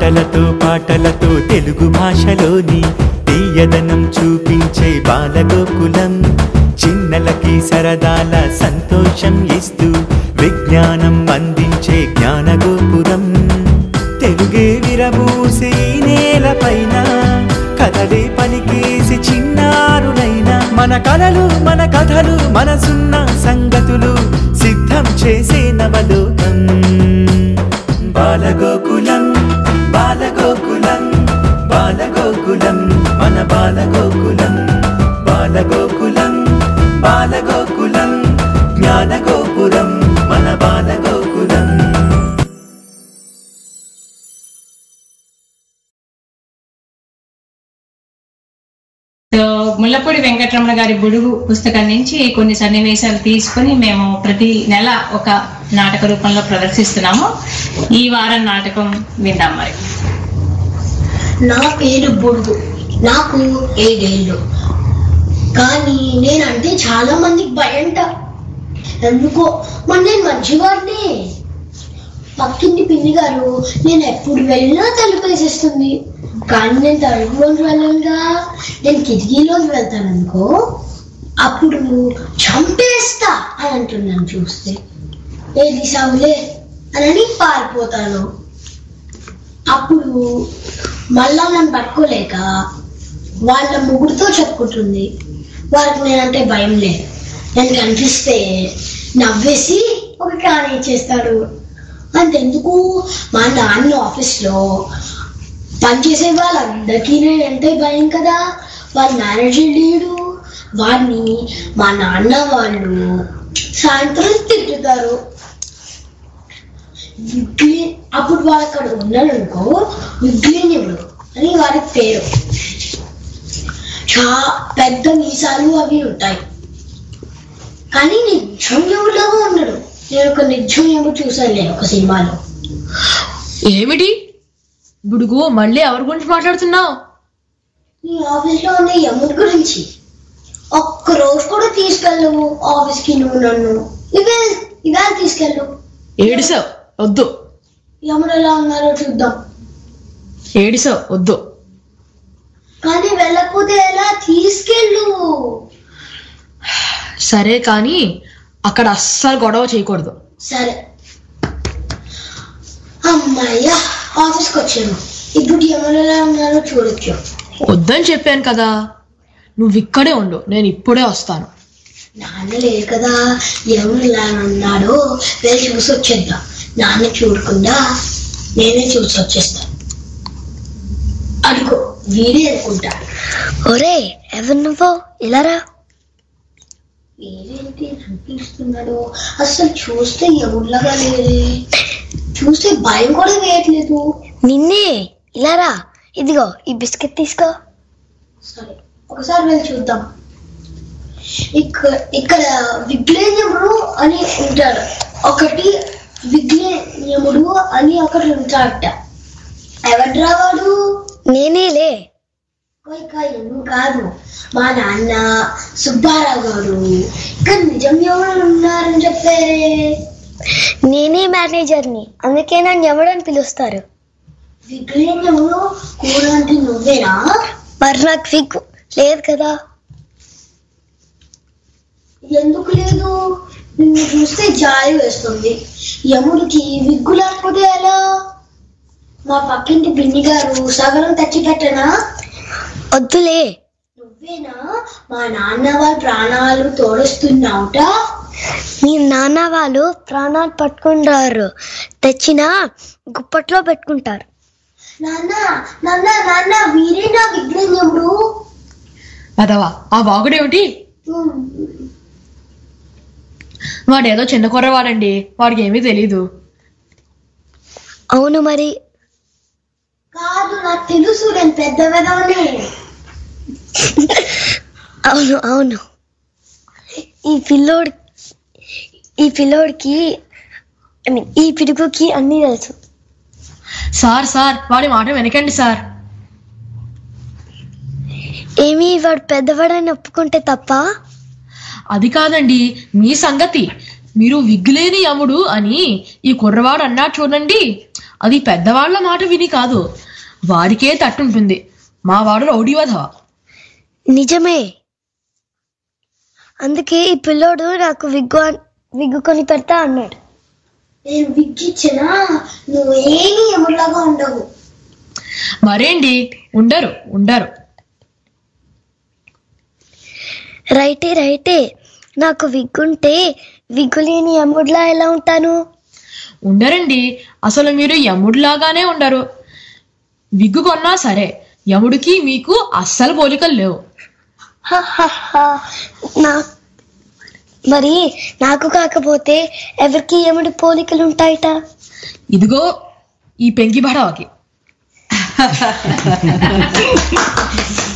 ఆటలతో పాటలతో తెలుగు భాషలోని తీయదనం చూపించే బాలగోకులం చిన్నలకి సరదాల సంతోషం ఇస్తూ విజ్ఞానం అందించే జ్ఞానగోపురం తెలుగే విరబూసే ఈ నేలపైన కథలే పలికేసి చిన్నారులైన మన కలలు మన కథలు మనసున్న సంగతులు సిద్ధం చేసే నవలోకం బాలగోకులం బాలగోకులం బాలగోకులం మన బాలగోకులం బాలగోకులం బాలగోకులం జ్ఞానగోపురం మన బాలగోకులం సో ముల్లపూడి వెంకటరమణ గారి బుడుగు పుస్తకం నుంచి కొన్ని సన్నివేశాలు తీసుకొని మేము ప్రతి నెల ఒక నాటక రూపంలో ప్రదర్శిస్తున్నాము ఈ వారం నాటకం విందాం మరి నా పేరు బుడుగు నాకు ఏడేళ్ళు కానీ నేనంటే చాలా మందికి భయంట ఎందుకో మరి నేను మంచివాడిని పక్కింటి పిన్ని గారు నేను ఎప్పుడు వెళ్ళినా తలుపు వేసేస్తుంది కానీ నేను తలుపులోకి వెళ్ళనుగా నేను కిటికీలోకి వెళ్తాను అనుకో అప్పుడు చంపేస్తా అని అంటున్నాను చూస్తే ఏది సవులే అని పారిపోతాను అప్పుడు మళ్ళా నన్ను పట్టుకోలేక వాళ్ళ ముగ్గురితో చెప్పుకుంటుంది వాళ్ళకి నేనంటే భయం లేదు నేను కనిపిస్తే నవ్వేసి ఒక కాని చేస్తాడు అంతెందుకు మా నాన్న ఆఫీస్లో పనిచేసే వాళ్ళందరికీ నేనంటే భయం కదా వాళ్ళ మేనేజర్ లేడు వాడిని మా నాన్న వాళ్ళు సాయంత్రం తిట్టుతారు విగ్లి అప్పుడు వాడు అక్కడ ఉన్నాడు అనుకో విగ్లీన్యుడు అని వాడి పేరు చా పెద్ద మీసాలు అవి ఉంటాయి కానీ నిజం ఎవరిలాగా ఉన్నాడు నేను ఒక నిజం ఏమో చూసానులే ఒక సినిమాలో ఏమిటి బుడుగు మళ్ళీ ఎవరి గురించి మాట్లాడుతున్నావు నీ ఆఫీస్లో ఉన్న యముడి గురించి ఒక్క రోజు కూడా తీసుకెళ్ళవు ఆఫీస్కి నువ్వు నన్ను ఇవే ఇవే తీసుకెళ్ళు ఏడిసావు వద్దు యముడు ఎలా ఉన్నారో చూద్దాం ఏడిసావు వద్దు కానీ వెళ్ళకపోతే ఎలా తీసుకెళ్ళు సరే కానీ అక్కడ అస్సలు గొడవ చేయకూడదు సరే అమ్మయ్యా ఆఫీస్కి వచ్చాను ఇప్పుడు ఎవరు ఎలా ఉన్నారో చూడొచ్చు వద్దని చెప్పాను కదా నువ్వు ఇక్కడే ఉండు నేను ఇప్పుడే వస్తాను నాన్న లేదు కదా ఎవరు ఎలా ఉన్నాడో వెళ్ళి చూసి వచ్చేద్దాం నాన్న చూడకుండా నేనే చూసి వచ్చేస్తాను అనుకో వీడే అనుకుంటా ఒరే ఎవరు నువ్వు ఇలారా వీడేంటి అనిపిస్తున్నాడు అసలు చూస్తే ఎవరిలాగా లేదే చూస్తే భయం కూడా వేయట్లేదు నిన్నే ఇలారా ఇదిగో ఈ బిస్కెట్ తీసుకో సరే ఒకసారి వెళ్ళి చూద్దాం ఇక్కడ ఇక్కడ విఘ్నేయముడు అని ఉంటాడు ఒకటి విఘ్నేయముడు అని ఒకటి ఉంటాడట ఎవడ్రా వాడు నేనేలే కోయికాయను కాదు మా నాన్న సుబ్బారావు గారు ఇక్కడ నిజం ఎవరు ఉన్నారని చెప్పారే నేనే మేనేజర్ని అందుకే నన్ను ఎవడని పిలుస్తారు విఘ్నేయముడు కూర అంటే నువ్వేనా మరి నాకు ఫిక్ లేదు కదా ఎందుకు లేదు నిన్ను చూస్తే జాలి వేస్తుంది యముడికి విగ్గు లేకపోతే ఎలా మా పక్కింటి బిన్ని గారు సగం తెచ్చి పెట్టనా వద్దులే నువ్వేనా మా నాన్న వాళ్ళ ప్రాణాలు తోడుస్తున్నావుట మీ నాన్న వాళ్ళు ప్రాణాలు పట్టుకుంటారు తెచ్చిన గుప్పట్లో పెట్టుకుంటారు నాన్న నాన్న నాన్న వీరే నా విఘ్నముడు పదవా ఆ వాగుడేమిటి వాడేదో చిన్న కుర్రవాడండి వాడికి ఏమీ తెలీదు అవును మరి కాదు నాకు తెలుసు నేను పెద్ద విధవనే అవును అవును ఈ పిల్లోడ్ ఈ పిల్లోడికి I mean, ఈ పిడుగుకి అన్నీ తెలుసు సార్ సార్ వాడి మాట వెనకండి సార్ ఏమీ వాడు పెద్దవాడని ఒప్పుకుంటే తప్ప అది కాదండి మీ సంగతి మీరు విగ్గులేని యముడు అని ఈ కుర్రవాడు అన్నాడు చూడండి అది పెద్దవాళ్ల మాట విని కాదు వాడికే తట్టుంటుంది మా వాడు రౌడీ వధవ నిజమే అందుకే ఈ పిల్లోడు నాకు విగ్గు అన్- విగ్గు కొని పెడతా అన్నాడు నేను విగ్గిచ్చినా నువ్వు ఏమీ ఎవరిలాగా ఉండవు మరేంటి ఉండరు ఉండరు రైటే రైటే నాకు విగ్గుంటే విగ్గు లేని అమ్ముడులా ఎలా ఉంటాను ఉండరండి అసలు మీరు యముడిలాగానే ఉండరు విగ్గు కొన్నా సరే యముడికి మీకు అస్సలు పోలికలు లేవు హహహ. నా మరి నాకు కాకపోతే ఎవరికి ఏమిటి పోలికలు ఉంటాయట ఇదిగో ఈ పెంకి బడవకి